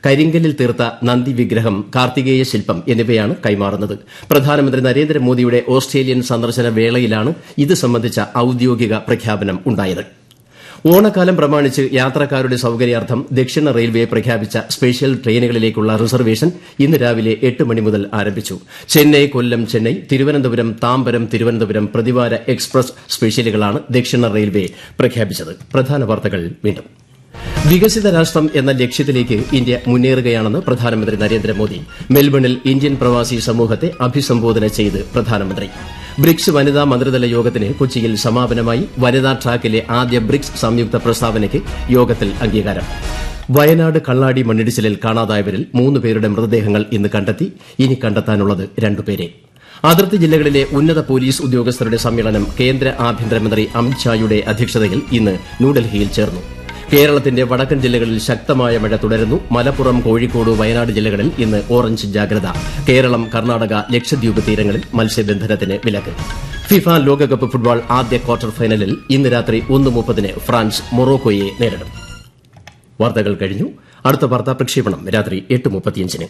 കരിങ്കല്ലിൽ തീർത്ത നന്ദി വിഗ്രഹം കാർത്തികേയ ശില്പം എന്നിവയാണ് കൈമാറുന്നത് പ്രധാനമന്ത്രി നരേന്ദ്രമോദിയുടെ ഓസ്ട്രേലിയൻ സന്ദർശന വേളയിലാണ് ഇത് സംബന്ധിച്ച ഔദ്യോഗിക പ്രഖ്യാപനം ഉണ്ടായത് ഓണക്കാലം പ്രമാണിച്ച് യാത്രക്കാരുടെ സൌകര്യാർത്ഥം ദക്ഷിണ റെയിൽവേ പ്രഖ്യാപിച്ച സ്പെഷ്യൽ ട്രെയിനുകളിലേക്കുള്ള റിസർവേഷൻ ഇന്ന് രാവിലെ എട്ട് മണി മുതൽ ആരംഭിച്ചു ചെന്നൈ കൊല്ലം ചെന്നൈ തിരുവനന്തപുരം താമ്പരം തിരുവനന്തപുരം പ്രതിവാര എക്സ്പ്രസ് സ്പെഷ്യലുകളാണ് ദക്ഷിണ റെയിൽവേ പ്രഖ്യാപിച്ചത് പ്രധാന വാർത്തകൾ വീണ്ടും വികസിത രാഷ്ട്രം എന്ന ലക്ഷ്യത്തിലേക്ക് ഇന്ത്യ മുന്നേറുകയാണെന്ന് പ്രധാനമന്ത്രി നരേന്ദ്രമോദി മെൽബണിൽ ഇന്ത്യൻ പ്രവാസി സമൂഹത്തെ അഭിസംബോധന ചെയ്ത് പ്രധാനമന്ത്രി ബ്രിക്സ് വനിതാ മന്ത്രിതല യോഗത്തിന് കൊച്ചിയിൽ സമാപനമായി വനിതാ ട്രാക്കിലെ ആദ്യ ബ്രിക്സ് സംയുക്ത പ്രസ്താവനയ്ക്ക് യോഗത്തിൽ അംഗീകാരം വയനാട് കള്ളാടി മണ്ണിടിച്ചിലിൽ കാണാതായവരിൽ മൂന്ന് പേരുടെ മൃതദേഹങ്ങൾ ഇന്ന് കണ്ടെത്തി ഇനി കണ്ടെത്താനുള്ളത് രണ്ടുപേരെ അതിർത്തി ജില്ലകളിലെ ഉന്നത പോലീസ് ഉദ്യോഗസ്ഥരുടെ സമ്മേളനം കേന്ദ്ര ആഭ്യന്തരമന്ത്രി അമിത്ഷായുടെ അധ്യക്ഷതയിൽ ഇന്ന് ന്യൂഡൽഹിയിൽ ചേർന്നു കേരളത്തിന്റെ വടക്കൻ ജില്ലകളിൽ ശക്തമായ മഴ തുടരുന്നു മലപ്പുറം കോഴിക്കോട് വയനാട് ജില്ലകളിൽ ഇന്ന് ഓറഞ്ച് ജാഗ്രത കേരളം കർണാടക ലക്ഷദ്വീപ് തീരങ്ങളിൽ മത്സ്യബന്ധനത്തിന് വിലക്ക് ഫിഫ ലോകകപ്പ് ഫുട്ബോൾ ആദ്യ ക്വാർട്ടർ ഫൈനലിൽ ഇന്ന് രാത്രി ഒന്ന് മുപ്പതിന് ഫ്രാൻസ് മൊറോക്കോയെ നേരിടും വാർത്തകൾ കഴിഞ്ഞു അടുത്ത വാർത്താ പ്രക്ഷേപണം രാത്രി എട്ട് മുപ്പത്തിയഞ്ചിന്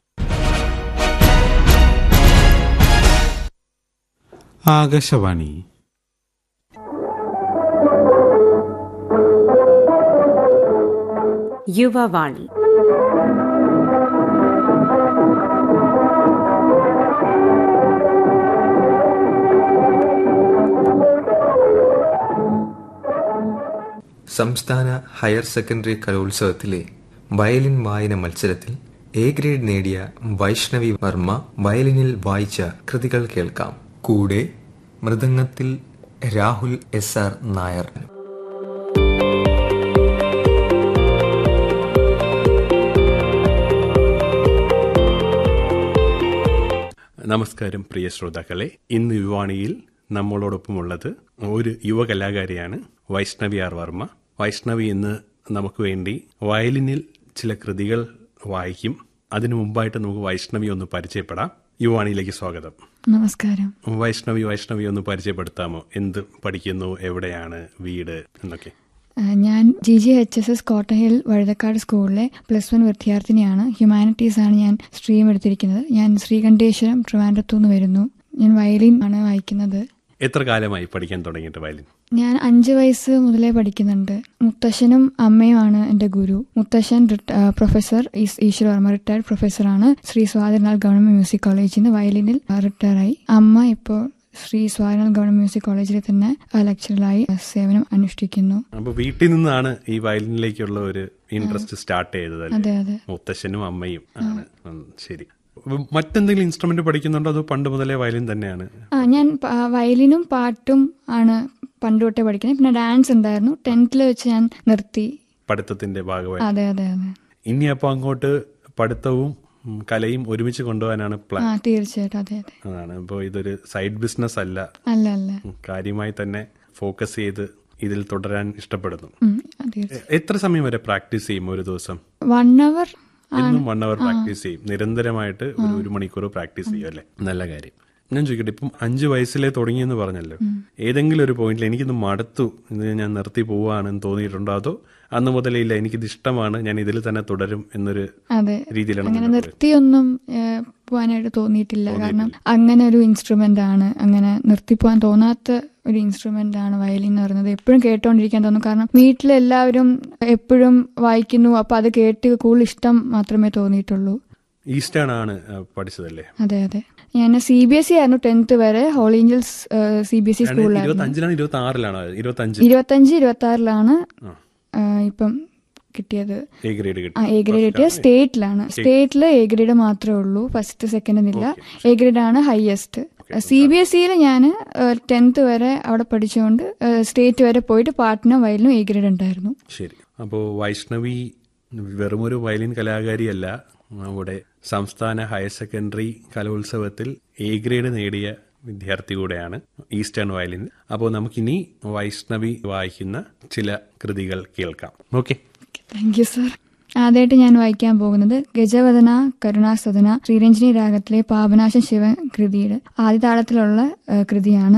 ആകാശവാണി യുവവാണി സംസ്ഥാന ഹയർ സെക്കൻഡറി കലോത്സവത്തിലെ വയലിൻ വായന മത്സരത്തിൽ എ ഗ്രേഡ് നേടിയ വൈഷ്ണവി വർമ്മ വയലിനിൽ വായിച്ച കൃതികൾ കേൾക്കാം കൂടെ മൃദംഗത്തിൽ രാഹുൽ എസ് ആർ നായർ നമസ്കാരം പ്രിയ ശ്രോതാക്കളെ ഇന്ന് യുവാണിയിൽ നമ്മളോടൊപ്പമുള്ളത് ഒരു യുവ കലാകാരിയാണ് വൈഷ്ണവി ആർ വർമ്മ വൈഷ്ണവി ഇന്ന് നമുക്ക് വേണ്ടി വയലിനിൽ ചില കൃതികൾ വായിക്കും അതിനു മുമ്പായിട്ട് നമുക്ക് വൈഷ്ണവി ഒന്ന് പരിചയപ്പെടാം യുവാണിയിലേക്ക് സ്വാഗതം നമസ്കാരം വൈഷ്ണവി വൈഷ്ണവി ഒന്ന് പരിചയപ്പെടുത്താമോ എന്ത് പഠിക്കുന്നു എവിടെയാണ് വീട് എന്നൊക്കെ ആ, ഞാൻ G G H S S Cotton Hill Vazhuthacaud സ്കൂളിലെ പ്ലസ് വൺ വിദ്യാർത്ഥിനിയാണ് ഹ്യൂമാനിറ്റീസ് ആണ് ഞാൻ സ്ട്രീം എടുത്തിരിക്കുന്നത് ഞാൻ ശ്രീകണ്ഠേശ്വരം ട്രിവാൻഡ്രത്തു നിന്ന് വരുന്നു ഞാൻ വയലിൻ ആണ് വായിക്കുന്നത് എത്ര കാലമായി പഠിക്കാൻ തുടങ്ങിയിട്ട് വയലിൻ ഞാൻ അഞ്ച് വയസ്സ് മുതലേ പഠിക്കുന്നുണ്ട് മുത്തശ്ശനും അമ്മയുമാണ് എൻ്റെ ഗുരു മുത്തശ്ശൻ റിട്ട- ആ, പ്രൊഫസർ ഈസ്- ഈശ്വർ വർമ്മ റിട്ടയർഡ് പ്രൊഫസറാണ് ശ്രീ സ്വാതിനാൾ ഗവൺമെന്റ് മ്യൂസിക് കോളേജിൽ നിന്ന് വയലിനിൽ റിട്ടയറായി അമ്മ ഇപ്പോൾ ശ്രീ സ്വാതിനാൾ ഗവൺമെന്റ് മ്യൂസിക് കോളേജിൽ തന്നെ ആ, ലെക്ചററായി ആ, സേവനം അനുഷ്ഠിക്കുന്നു അപ്പൊ വീട്ടിൽ നിന്നാണ് ഈ വയലിനിലേക്കുള്ള ഒരു ഇൻട്രസ്റ്റ് സ്റ്റാർട്ട് ചെയ്തത് അല്ലേ? അതെ അതെ മുത്തശ്ശനും അമ്മയും ആണ് ഉം, ശരി അപ്പൊ മറ്റെന്തെങ്കിലും ഇൻസ്ട്രുമെന്റ് പഠിക്കുന്നുണ്ടോ അതോ പണ്ട് മുതലേ വയലിൻ തന്നെയാണ് ആ ഞാൻ പ- ആ, വയലിനും പാട്ടും ആണ് പണ്ട് തൊട്ടേ പഠിക്കുന്നത് പിന്നെ ഡാൻസ് ഉണ്ടായിരുന്നു ടെൻത്തിൽ വെച്ച് ഞാൻ നിർത്തി പഠിത്തത്തിന്റെ ഭാഗമായി അതെ അതെ അതെ ഇനി അപ്പൊ അങ്ങോട്ട് പഠിത്തവും ഉം, കലയും ഒരുമിച്ച് കൊണ്ടുപോകാനാണ് ആ പ്ലാൻ തീർച്ചയായിട്ടും അതെ അതെ അതാണ് ഇപ്പോൾ ഇതൊരു സൈഡ് ബിസിനസ് അല്ല അല്ല അല്ല ഉം, കാര്യമായി തന്നെ ഫോക്കസ് ചെയ്ത് ഇതിൽ തുടരാൻ ഇഷ്ടപ്പെടുന്നു ഉം, ആ, തീർച്ചയായും എ- എത്ര സമയം വരെ പ്രാക്ടീസ് ചെയ്യും ഒരു ദിവസം വൺ അവർ എന്നും വൺ അവർ പ്രാക്ടീസ് ചെയ്യും നിരന്തരമായിട്ട് ഒരു ഒരു മണിക്കൂർ പ്രാക്ടീസ് ചെയ്യും അല്ലേ നല്ല കാര്യം ഞാൻ ചോദിക്കട്ടെ ഇപ്പം അഞ്ച് വയസ്സിലേ തുടങ്ങിയെന്ന് പറഞ്ഞല്ലോ ഏതെങ്കിലും ഒരു പോയിന്റിൽ എനിക്കിത് മടുത്തു ഇത് ഞാൻ നിർത്തി പോവാണെന്ന് തോന്നിയിട്ടുണ്ടോ അതോ അന്ന് മുതലേ ഇല്ല എനിക്കിത് ഇഷ്ടമാണ് ഞാൻ ഇതിൽ തന്നെ തുടരും എന്നൊരു അതെ രീതിയിലാണ് അങ്ങനെ മുന്നോട്ട് നിർത്തിയൊന്നും ഏഹ്, പോവാനായിട്ട് തോന്നിയിട്ടില്ല കാരണം അങ്ങനെ ഒരു ഇൻസ്ട്രുമെന്റ് ആണ് അങ്ങനെ നിർത്തിപ്പോവാൻ തോന്നാത്ത ഒരു ഇൻസ്ട്രുമെന്റ് ആണ് വയലിൻ എന്ന് പറയുന്നത് എപ്പോഴും കേട്ടോണ്ടിരിക്കാൻ തോന്നും കാരണം വീട്ടിലെല്ലാവരും എപ്പോഴും വായിക്കുന്നു അപ്പൊ അത് കേട്ട് കൂടുതൽ ഇഷ്ടം മാത്രമേ തോന്നിയിട്ടുള്ളൂ ഈസ്റ്റേൺ ആണ് ആ, പഠിച്ചതല്ലേ അതെ അതെ ഞാൻ സി ബി എസ് ഇ ആയിരുന്നു ടെൻത്ത് വരെ Holy Angels C B S E സ്കൂളിലായിരുന്നു ഇരുപത്തി അഞ്ചിലാണ് ഇരുപത്തി ആറിലാണ് ഇരുപത്തി അഞ്ച് ഇരുപത്തഞ്ച് ഇരുപത്തി ആറിലാണ് ഇപ്പം കിട്ടിയത് എ ഗ്രേഡ് ആ കിട്ടി എ ഗ്രേഡ് കിട്ടിയത് സ്റ്റേറ്റിലാണ് സ്റ്റേറ്റിൽ എ ഗ്രേഡ് മാത്രമേ ഉള്ളൂ ഫസ്റ്റ് സെക്കൻഡ് എന്നില്ല എ ഗ്രേഡ് ആണ് ഹയസ്റ്റ് സി ബി എസ് സിയിൽ ഞാൻ ടെൻത്ത് വരെ അവിടെ പഠിച്ചുകൊണ്ട് സ്റ്റേറ്റ് വരെ പോയിട്ട് പാട്ടിനും വയലിനും എ ഗ്രേഡ് ഉണ്ടായിരുന്നു ശരി അപ്പോൾ വൈഷ്ണവി വെറുമൊരു വയലിൻ കലാകാരിയല്ല നമ്മുടെ സംസ്ഥാന ഹയർ സെക്കൻഡറി കലോത്സവത്തിൽ എ ഗ്രേഡ് നേടിയ വിദ്യാർത്ഥി കൂടെയാണ് ഈസ്റ്റേൺ വയലിൻ അപ്പോൾ നമുക്കിനി വൈഷ്ണവി വായിക്കുന്ന ചില കൃതികൾ കേൾക്കാം ഓക്കെ താങ്ക് യു സർ ആദ്യമായിട്ട് ഞാൻ വായിക്കാൻ പോകുന്നത് ഗജവദന കരുണാസദന ശ്രീരഞ്ജിനി രാഗത്തിലെ പാപനാശം ശിവ കൃതിയുടെ ആദ്യ താളത്തിലുള്ള ഏഹ്, കൃതിയാണ്